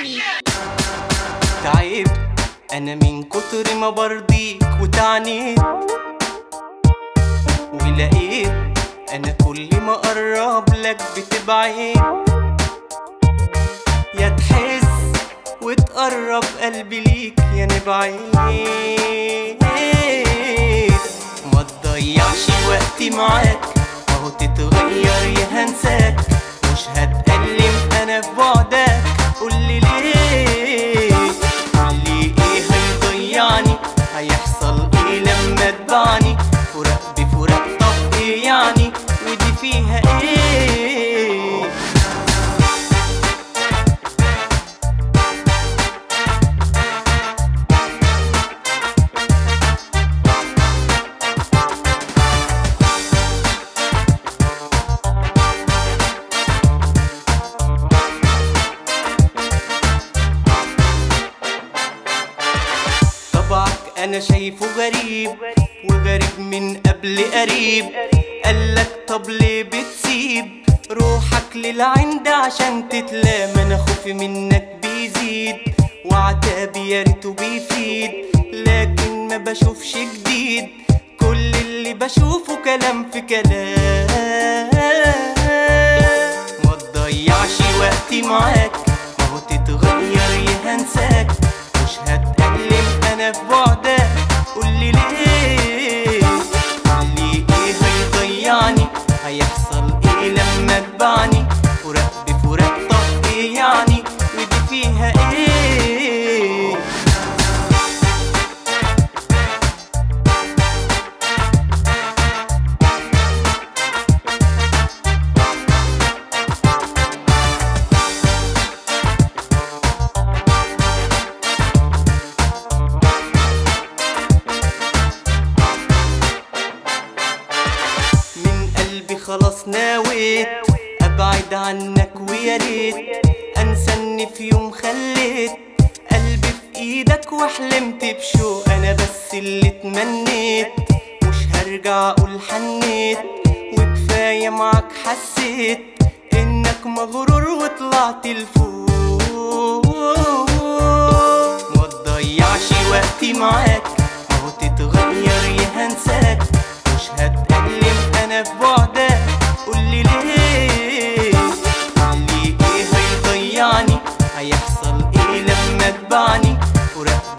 يعني تعبت انا من كتر ما برضيك وتعنيت ولقيت انا كل ما اقرب لك بتبعد يا تحس وتقرب قلبي ليك يا نبعد ما تضيعش وقتي معاك اهو تتغير يا هنساك مش هتألم انا في بعدك قولي ليه قولي ايه هيضيعني هيحصل ايه لما تبعني فراق بفراق طب ايه يعني ودي فيها ايه طبعك انا شايفه غريب وغريب من قبل قريب قالك طب ليه بتسيب روحك للعند عشان تتلام انا خوفي منك بيزيد وعتابي يا ريته بيفيد لكن ما بشوفش جديد كل اللي بشوفه كلام في كلام ما تضيعش وقتي معاك ما هو تتغير يا هنساك مش هتألم انا في بعدك قولي ليه قولي ايه هيضيعني هيحصل ايه لما تبعني فراق بفراق طب ايه يعني ودي فيها ايه من قلبي خلاص نويت ابعد عنك ويا ريت انسى اني في يوم خليت قلبي في ايدك وحلمت بشوق انا بس اللي تمنيت مش هرجع اقول حنيت وكفايه معاك حسيت انك مغرور وطلعت لفوق ما تضيعش وقتي معاك اهو تتغير يا هنساك مش هتألم انا في بعدك قولي ليه قولي ايه هيضيعني هيحصل ايه لما تبعني فراق